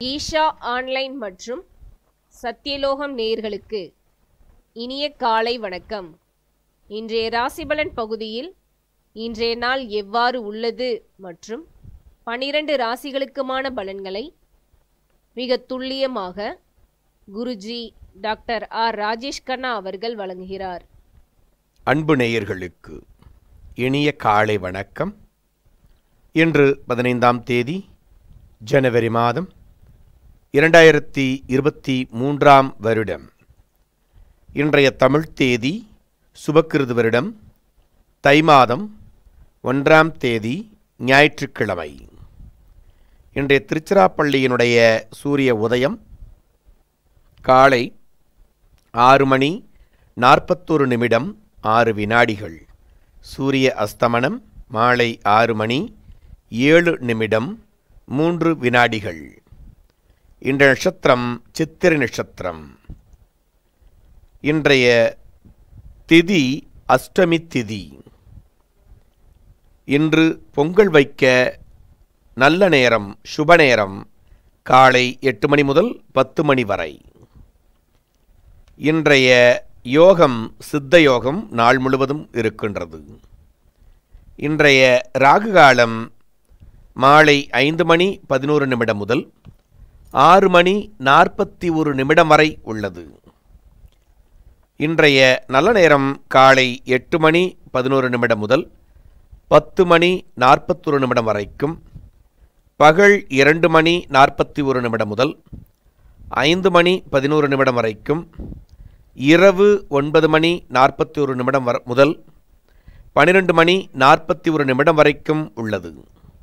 Isha online மற்றும் சத்தியலோகம் நேயர்களுக்கு இனிய காலை வணக்கம் இன்றைய ராசிபலன் பகுதியில் இன்றைய நாள் எவ்வாறு உள்ளது மற்றும் பனிரெண்டு ராசிகளுக்குமான பலன்களை மிக துல்லியமாக குருஜி டாக்டர் ஆர் ராஜேஷ் கண்ணா அவர்கள் வழங்குகிறார் அன்பு நேயர்களுக்கு இனிய காலை வணக்கம் இன்று பதினைந்தாம் தேதி ஜனவரி மாதம் இரண்டாயிரத்தி இருபத்தி மூன்றாம் வருடம் இன்றைய தமிழ் தேதி சுபக்கிருது வருடம் தை மாதம் ஒன்றாம் தேதி ஞாயிற்றுக்கிழமை இன்றைய திருச்சிராப்பள்ளியினுடைய சூரிய உதயம் காலை ஆறு மணி நாற்பத்தொரு நிமிடம் ஆறு வினாடிகள் சூரிய அஸ்தமனம் மாலை ஆறு மணி ஏழு நிமிடம் மூன்று வினாடிகள் இன்ற நட்சத்திரம் சித்திரை நட்சத்திரம் இன்றைய திதி அஷ்டமி திதி இன்று பொங்கல் வைக்க நல்ல நேரம் சுப நேரம் காலை எட்டு மணி முதல் பத்து மணி வரை இன்றைய யோகம் சித்த யோகம் நாள் முழுவதும் இருக்கின்றது இன்றைய ராகு காலம் மாலை ஐந்து மணி பதினோரு நிமிடம் முதல் ஆறு மணி நாற்பத்தி ஒரு நிமிடம் வரை உள்ளது இன்றைய நல்ல நேரம் காலை எட்டு மணி பதினோரு நிமிடம் முதல் பத்து மணி நாற்பத்தொரு நிமிடம் வரைக்கும் பகல் இரண்டு மணி நாற்பத்தி ஒரு நிமிடம் முதல் ஐந்து மணி பதினோரு நிமிடம் வரைக்கும் இரவு ஒன்பது மணி நாற்பத்தி ஒரு நிமிடம் வர முதல் பன்னிரெண்டு மணி நாற்பத்தி ஒரு நிமிடம் வரைக்கும் உள்ளது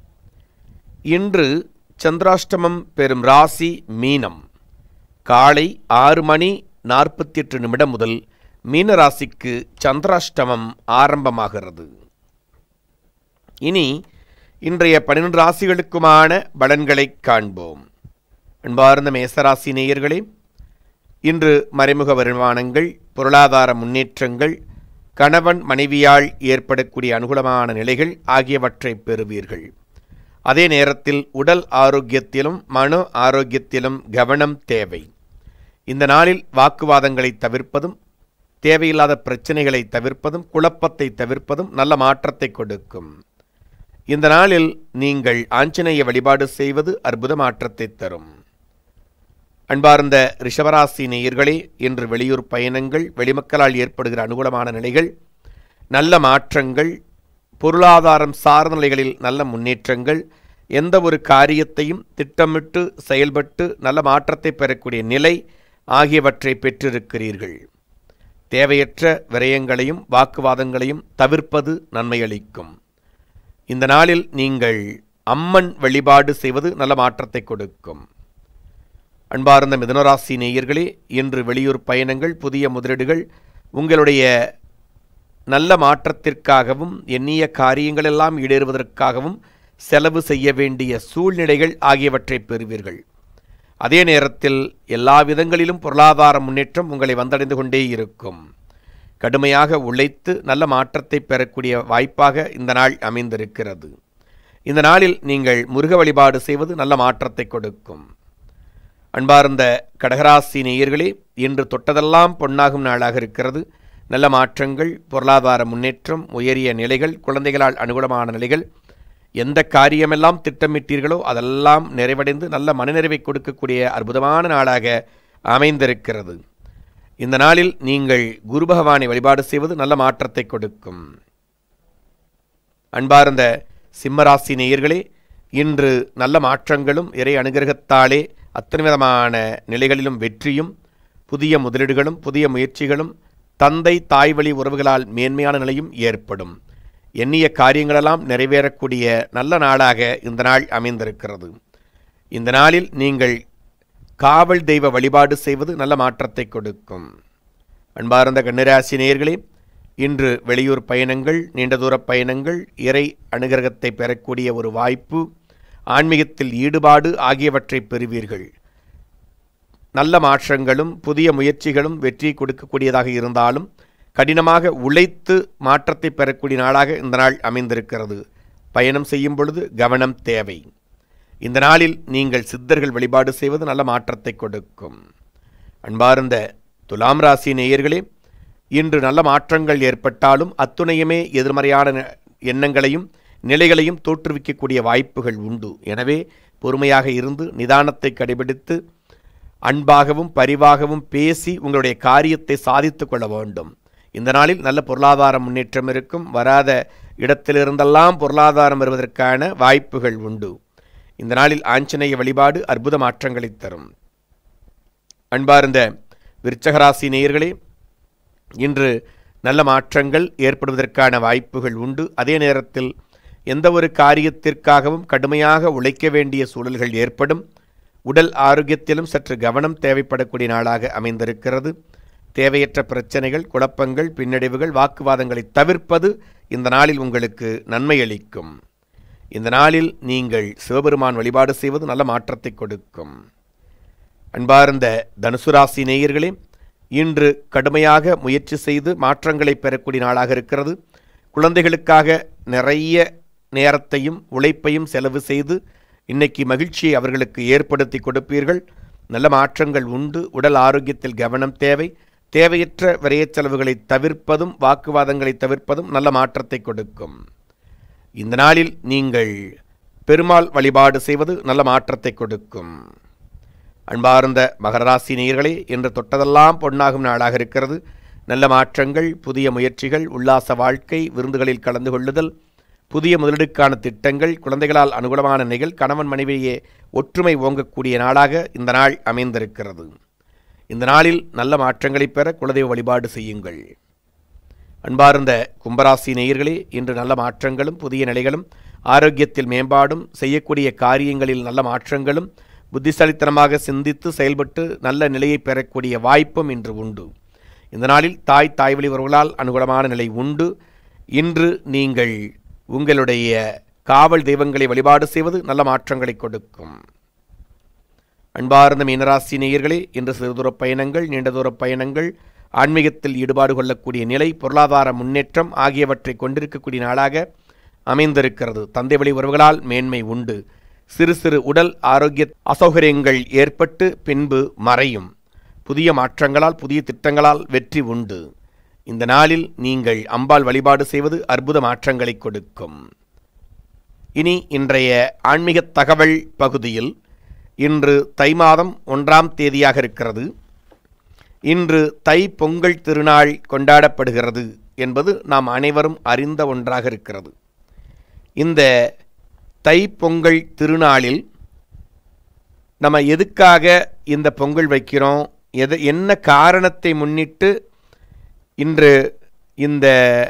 இன்று சந்திராஷ்டமம் பெறும் ராசி மீனம் காலை ஆறு மணி நாற்பத்தி எட்டு நிமிடம் முதல் மீன ராசிக்கு சந்திராஷ்டமம் ஆரம்பமாகிறது இனி இன்றைய பன்னிரண்டு ராசிகளுக்குமான பலன்களை காண்போம் அன்பார்ந்த மேசராசி நேயர்களே இன்று மறைமுக வருமானங்கள் பொருளாதார முன்னேற்றங்கள் கணவன் மனைவியால் ஏற்படக்கூடிய அனுகூலமான நிலைகள் ஆகியவற்றை பெறுவீர்கள் அதே நேரத்தில் உடல் ஆரோக்கியத்திலும் மன ஆரோக்கியத்திலும் கவனம் தேவை இந்த நாளில் வாக்குவாதங்களை தவிர்ப்பதும் தேவையில்லாத பிரச்சனைகளை தவிர்ப்பதும் குழப்பத்தை தவிர்ப்பதும் நல்ல மாற்றத்தை கொடுக்கும் இந்த நாளில் நீங்கள் ஆஞ்சநேய வழிபாடு செய்வது அற்புத மாற்றத்தை தரும் அன்பார்ந்த ரிஷபராசி நேயர்களே இன்று வெளியூர் பயணங்கள் வெளிமக்களால் ஏற்படுகிற அனுகூலமான நிலைகள் நல்ல மாற்றங்கள் பொருளாதாரம் சார்ந்த நிலைகளில் நல்ல முன்னேற்றங்கள் எந்த ஒரு காரியத்தையும் திட்டமிட்டு செயல்பட்டு நல்ல மாற்றத்தை பெறக்கூடிய நிலை ஆகியவற்றை பெற்றிருக்கிறீர்கள் தேவையற்ற விரயங்களையும் வாக்குவாதங்களையும் தவிர்ப்பது நன்மையளிக்கும் இந்த நாளில் நீங்கள் அம்மன் வழிபாடு செய்வது நல்ல மாற்றத்தை கொடுக்கும் அன்பார்ந்த மிதுனராசி நேயர்களே இன்று வெளியூர் பயணங்கள் புதிய முதலீடுகள் உங்களுடைய நல்ல மாற்றத்திற்காகவும் எண்ணிய காரியங்களெல்லாம் ஈடேறுவதற்காகவும் செலவு செய்ய வேண்டிய சூழ்நிலைகள் ஆகியவற்றை பெறுவீர்கள் அதே நேரத்தில் எல்லா விதங்களிலும் பொருளாதார முன்னேற்றம் உங்களை வந்தடைந்து கொண்டே இருக்கும் கடுமையாக உழைத்து நல்ல மாற்றத்தை பெறக்கூடிய வாய்ப்பாக இந்த நாள் அமைந்திருக்கிறது இந்த நாளில் நீங்கள் முருக வழிபாடு செய்வது நல்ல மாற்றத்தை கொடுக்கும் அன்பார்ந்த கடகராசி நேயர்களே இன்று தொட்டதெல்லாம் பொன்னாகும் நாளாக இருக்கிறது நல்ல மாற்றங்கள் பொருளாதார முன்னேற்றம் உயரிய நிலைகள் குழந்தைகளால் அனுகூலமான நிலைகள் எந்த காரியமெல்லாம் திட்டமிட்டீர்களோ அதெல்லாம் நிறைவடைந்து நல்ல மனநிறைவை கொடுக்கக்கூடிய அற்புதமான நாளாக அமைந்திருக்கிறது இந்த நாளில் நீங்கள் குரு பகவானை வழிபாடு செய்வது நல்ல மாற்றத்தை கொடுக்கும் அன்பார்ந்த சிம்மராசி நேயர்களே இன்று நல்ல மாற்றங்களும் இறை அனுகிரகத்தாலே அத்தனை விதமான நிலைகளிலும் வெற்றியும் புதிய முதலீடுகளும் புதிய முயற்சிகளும் தந்தை தாய் வழி உறவுகளால் மேன்மையான நிலையும் ஏற்படும் எண்ணிய காரியங்களெல்லாம் நிறைவேறக்கூடிய நல்ல நாளாக இந்த நாள் அமைந்திருக்கிறது இந்த நாளில் நீங்கள் காவல் தெய்வ வழிபாடு செய்வது நல்ல மாற்றத்தை கொடுக்கும் அன்பார்ந்த கன்னிராசி நேயர்களே இன்று வெளியூர் பயணங்கள் நீண்ட தூர பயணங்கள் இறை அனுகிரகத்தை பெறக்கூடிய ஒரு வாய்ப்பு ஆன்மீகத்தில் ஈடுபாடு ஆகியவற்றை பெறுவீர்கள் நல்ல மாற்றங்களும் புதிய முயற்சிகளும் வெற்றி கொடுக்கக்கூடியதாக இருந்தாலும் கடினமாக உழைத்து மாற்றத்தை பெறக்கூடிய நாளாக இந்த நாள் அமைந்திருக்கிறது பயணம் செய்யும் பொழுது கவனம் தேவை இந்த நாளில் நீங்கள் சித்தர்கள் வழிபாடு செய்வது நல்ல மாற்றத்தை கொடுக்கும் அன்பார்ந்த துலாம் ராசி நேயர்களே இன்று நல்ல மாற்றங்கள் ஏற்பட்டாலும் அத்துணையுமே எதிர்மறையான ந- எண்ணங்களையும் நிலைகளையும் தோற்றுவிக்கக்கூடிய வாய்ப்புகள் உண்டு எனவே பொறுமையாக இருந்து நிதானத்தை கடைபிடித்து அன்பாகவும் பரிவாகவும் பேசி உங்களுடைய காரியத்தை சாதித்துக் கொள்ள வேண்டும் இந்த நாளில் நல்ல பொருளாதார முன்னேற்றம் இருக்கும் வராத இடத்திலிருந்தெல்லாம் பொருளாதாரம் வருவதற்கான வாய்ப்புகள் உண்டு இந்த நாளில் ஆஞ்சநேய வழிபாடு அற்புத மாற்றங்களை தரும் அன்பார்ந்த விருச்சகராசி நேயர்களே இன்று நல்ல மாற்றங்கள் ஏற்படுவதற்கான வாய்ப்புகள் உண்டு அதே நேரத்தில் எந்த ஒரு காரியத்திற்காகவும் கடுமையாக உழைக்க வேண்டிய சூழல்கள் ஏற்படும் உடல் ஆரோக்கியத்திலும் சற்று கவனம் தேவைப்படக்கூடிய நாளாக அமைந்திருக்கிறது தேவையற்ற பிரச்சனைகள் குழப்பங்கள் பின்னடைவுகள் வாக்குவாதங்களை தவிர்ப்பது இந்த நாளில் உங்களுக்கு நன்மை அளிக்கும் இந்த நாளில் நீங்கள் சிவபெருமான் வழிபாடு செய்வது நல்ல மாற்றத்தை கொடுக்கும் அன்பார்ந்த தனுசு ராசி நேயர்களே இன்று கடுமையாக முயற்சி செய்து மாற்றங்களை பெறக்கூடிய நாளாக இருக்கிறது குழந்தைகளுக்காக நிறைய நேரத்தையும் உழைப்பையும் செலவு செய்து இன்னைக்கு மகிழ்ச்சியை அவர்களுக்கு ஏற்படுத்தி கொடுப்பீர்கள் நல்ல மாற்றங்கள் உண்டு உடல் ஆரோக்கியத்தில் கவனம் தேவை தேவையற்ற விரயச் செலவுகளை தவிர்ப்பதும் வாக்குவாதங்களை தவிர்ப்பதும் நல்ல மாற்றத்தை கொடுக்கும் இந்த நாளில் நீங்கள் பெருமாள் வழிபாடு செய்வது நல்ல மாற்றத்தை கொடுக்கும் அன்பார்ந்த மகராசி நேயர்களே என்று தொட்டதெல்லாம் பொன்னாகும் நாளாக இருக்கிறது நல்ல மாற்றங்கள் புதிய முயற்சிகள் உல்லாச வாழ்க்கை விருந்துகளில் கலந்து கொள்ளுதல் புதிய முதலீடுக்கான திட்டங்கள் குழந்தைகளால் அனுகூலமான நிகழ் கணவன் மனைவியே ஒற்றுமை ஓங்கக்கூடிய நாளாக இந்த நாள் அமைந்திருக்கிறது இந்த நாளில் நல்ல மாற்றங்களை பெற குலதெய்வ வழிபாடு செய்யுங்கள் அன்பார்ந்த கும்பராசி நேயர்களே இன்று நல்ல மாற்றங்களும் புதிய நிலைகளும் ஆரோக்கியத்தில் மேம்பாடும் செய்யக்கூடிய காரியங்களில் நல்ல மாற்றங்களும் புத்திசாலித்தனமாக சிந்தித்து செயல்பட்டு நல்ல நிலையை பெறக்கூடிய வாய்ப்பும் இன்று உண்டு இந்த நாளில் தாய் தாய் வழி உறவுகளால் அனுகூலமான நிலை உண்டு இன்று நீங்கள் உங்களுடைய காவல் தெய்வங்களை வழிபாடு செய்வது நல்ல மாற்றங்களை கொடுக்கும் அன்பார்ந்த மீனராசி நேயர்களே இன்று சிறுதூர பயணங்கள் நீண்ட தூர பயணங்கள் ஆன்மீகத்தில் ஈடுபாடு கொள்ளக்கூடிய நிலை பொருளாதார முன்னேற்றம் ஆகியவற்றை கொண்டிருக்கக்கூடிய நாளாக அமைந்திருக்கிறது தந்தை வழி உறவுகளால் மேன்மை உண்டு சிறு சிறு உடல் ஆரோக்கிய அசௌகரியங்கள் ஏற்பட்டு பின்பு மறையும் புதிய மாற்றங்களால் புதிய திட்டங்களால் வெற்றி உண்டு இந்த நாளில் நீங்கள் அம்பாள் வழிபாடு செய்வது அற்புத மாற்றங்களை கொடுக்கும் இனி இன்றைய ஆன்மீக தகவல் பகுதியில் இன்று தை மாதம் ஒன்றாம் தேதியாக இருக்கிறது இன்று தை பொங்கல் திருநாள் கொண்டாடப்படுகிறது என்பது நாம் அனைவரும் அறிந்த ஒன்றாக இருக்கிறது இந்த தை பொங்கல் திருநாளில் நம்ம எதுக்காக இந்த பொங்கல் வைக்கிறோம் எது என்ன காரணத்தை முன்னிட்டு இன்று இந்த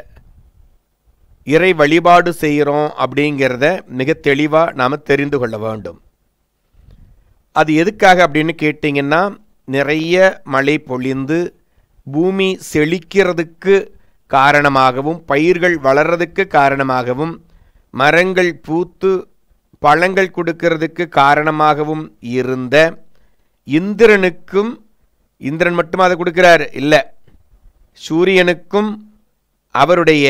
இறை வழிபாடு செய்கிறோம் அப்படிங்கிறத மிக தெளிவாக நாம் தெரிந்து கொள்ள வேண்டும் அது எதுக்காக அப்படின்னு கேட்டிங்கன்னா நிறைய மழை பொழிந்து பூமி செழிக்கிறதுக்கு காரணமாகவும் பயிர்கள் வளர்றதுக்கு காரணமாகவும் மரங்கள் பூத்து பழங்கள் கொடுக்கறதுக்கு காரணமாகவும் இருந்த இந்திரனுக்கும் இந்திரன் மட்டும் அதை கொடுக்கிறார் இல்லை சூரியனுக்கும் அவருடைய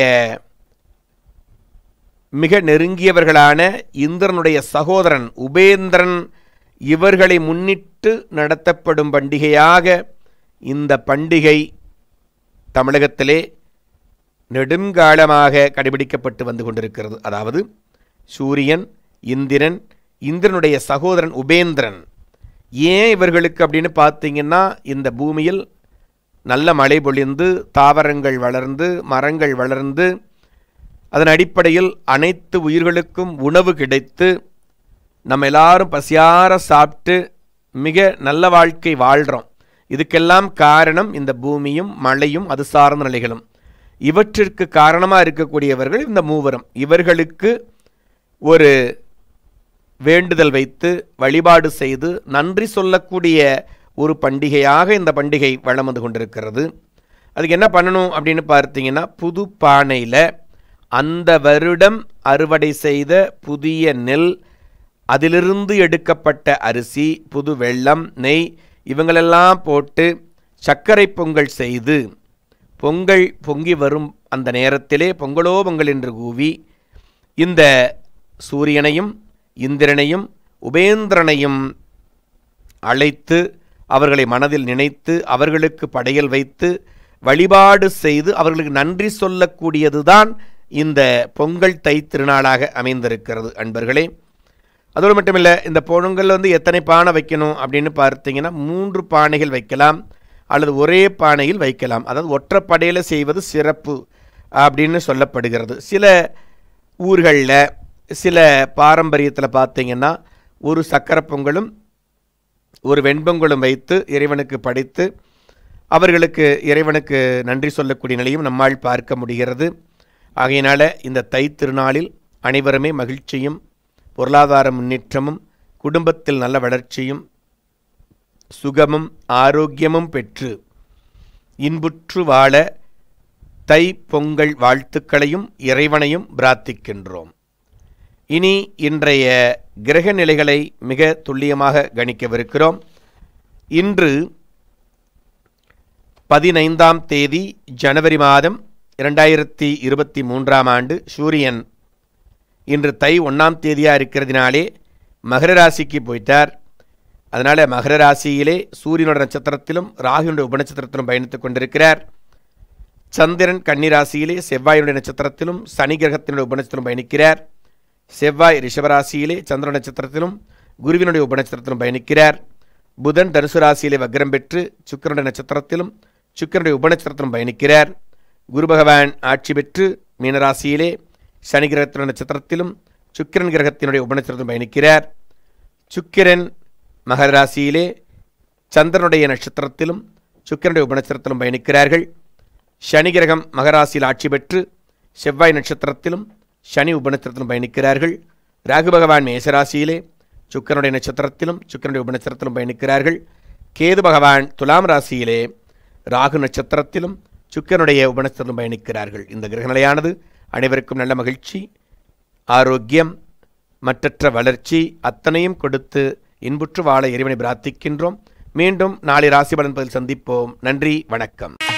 மிக நெருங்கியவர்களான இந்திரனுடைய சகோதரன் உபேந்திரன் இவர்களை முன்னிட்டு நடத்தப்படும் பண்டிகையாக இந்த பண்டிகை தமிழகத்திலே நெடுங்காலமாக கடைபிடிக்கப்பட்டு வந்து கொண்டிருக்கிறது அதாவது சூரியன் இந்திரன் இந்திரனுடைய சகோதரன் உபேந்திரன் ஏன் இவர்களுக்கு அப்படின்னு பார்த்தீங்கன்னா இந்த பூமியில் நல்ல மழை பொழிந்து தாவரங்கள் வளர்ந்து மரங்கள் வளர்ந்து அதன் அடிப்படையில் அனைத்து உயிர்களுக்கும் உணவு கிடைத்து நம்ம எல்லாரும் பசியார சாப்பிட்டு மிக நல்ல வாழ்க்கை வாழ்கிறோம் இதுக்கெல்லாம் காரணம் இந்த பூமியும் மழையும் அது சார்ந்த நிலைகளும் இவற்றிற்கு காரணமாக இருக்கக்கூடியவர்கள் இந்த மூவரும் இவர்களுக்கு ஒரு வேண்டுதல் வைத்து வழிபாடு செய்து நன்றி சொல்லக்கூடிய ஒரு பண்டிகையாக இந்த பண்டிகை வளம் வந்து கொண்டிருக்கிறது அதுக்கு என்ன பண்ணணும் அப்படின்னு பார்த்தீங்கன்னா புது பானையில் அந்த வருடம் அறுவடை செய்த புதிய நெல் அதிலிருந்து எடுக்கப்பட்ட அரிசி புது வெல்லம் நெய் இவங்களெல்லாம் போட்டு சர்க்கரை பொங்கல் செய்து பொங்கல் பொங்கி வரும் அந்த நேரத்திலே பொங்கலோ பொங்கல் என்று கூவி இந்த சூரியனையும் இந்திரனையும் உபேந்திரனையும் அழைத்து அவர்களை மனதில் நினைத்து அவர்களுக்கு படையல் வைத்து வழிபாடு செய்து அவர்களுக்கு நன்றி சொல்லக்கூடியதுதான் இந்த பொங்கல் தை திருநாளாக அமைந்திருக்கிறது அன்பர்களே அதோடு மட்டுமில்லை இந்த பொங்கல் வந்து எத்தனை பானை வைக்கணும் அப்படின்னு பார்த்தீங்கன்னா மூன்று பானைகள் வைக்கலாம் அல்லது ஒரே பானையில் வைக்கலாம் அதாவது ஒற்றைப்படையில் செய்வது சிறப்பு அப்படின்னு சொல்லப்படுகிறது சில ஊர்களில் சில பாரம்பரியத்தில் பார்த்தீங்கன்னா ஒரு சக்கரை பொங்கலும் ஒரு வெண்பொங்கலும் வைத்து இறைவனுக்கு படைத்து அவர்களுக்கு இறைவனுக்கு நன்றி சொல்லக்கூடிய நிலையும் நம்மால் பார்க்க முடிகிறது ஆகையினால இந்த தை திருநாளில் அனைவருமே மகிழ்ச்சியும் பொருளாதார முன்னேற்றமும் குடும்பத்தில் நல்ல வளர்ச்சியும் சுகமும் ஆரோக்கியமும் பெற்று இன்புற்று வாழ தை பொங்கல் வாழ்த்துக்களையும் இறைவனையும் பிரார்த்திக்கின்றோம் இனி இன்றைய கிரக நிலைகளை மிக துல்லியமாக கணிக்கவிருக்கிறோம் இன்று பதினைந்தாம் தேதி ஜனவரி மாதம் இரண்டாயிரத்தி இருபத்தி மூன்றாம் ஆண்டு சூரியன் இன்று தை ஒன்றாம் தேதியாக இருக்கிறதுனாலே மகர ராசிக்கு போயிட்டார் அதனால் மகர ராசியிலே சூரியனோட நட்சத்திரத்திலும் ராகுனுடைய உபநட்சத்திரத்திலும் பயணித்துக் கொண்டிருக்கிறார் சந்திரன் கன்னி ராசியிலே செவ்வாயுடைய நட்சத்திரத்திலும் சனி கிரகத்தினுடைய உபநட்சத்திலும் பயணிக்கிறார் செவ்வாய் ரிஷபராசியிலே சந்திர நட்சத்திரத்திலும் குருவினுடைய உபநட்சத்திரத்திலும் பயணிக்கிறார் புதன் தனுசு ராசியிலே வக்ரம் பெற்று சுக்கரனுடைய நட்சத்திரத்திலும் சுக்கரனுடைய உபநட்சத்திரத்திலும் பயணிக்கிறார் குரு பகவான் ஆட்சி பெற்று மீனராசியிலே சனி கிரகத்தினுடைய நட்சத்திரத்திலும் சுக்கிரன் கிரகத்தினுடைய உபநட்சத்திரத்திலும் பயணிக்கிறார் சுக்கிரன் மகர ராசியிலே சந்திரனுடைய நட்சத்திரத்திலும் சுக்கிரனுடைய உபநட்சத்திரத்திலும் பயணிக்கிறார்கள் சனி கிரகம் மகராசியில் ஆட்சி பெற்று செவ்வாய் நட்சத்திரத்திலும் சனி உபநட்சத்திலும் பயணிக்கிறார்கள் ராகு பகவான் மேசராசியிலே சுக்கரனுடைய நட்சத்திரத்திலும் சுக்கரனுடைய உபநட்சத்திரத்திலும் பயணிக்கிறார்கள் கேது பகவான் துலாம் ராசியிலே ராகு நட்சத்திரத்திலும் சுக்கரனுடைய உபநட்சத்திலும் பயணிக்கிறார்கள் இந்த கிரகநிலையானது அனைவருக்கும் நல்ல மகிழ்ச்சி ஆரோக்கியம் மற்றற்ற வளர்ச்சி அத்தனையும் கொடுத்து இன்புற்று வாழ இறைவனை பிரார்த்திக்கின்றோம் மீண்டும் நாளை ராசி பலன் பதில் சந்திப்போம் நன்றி வணக்கம்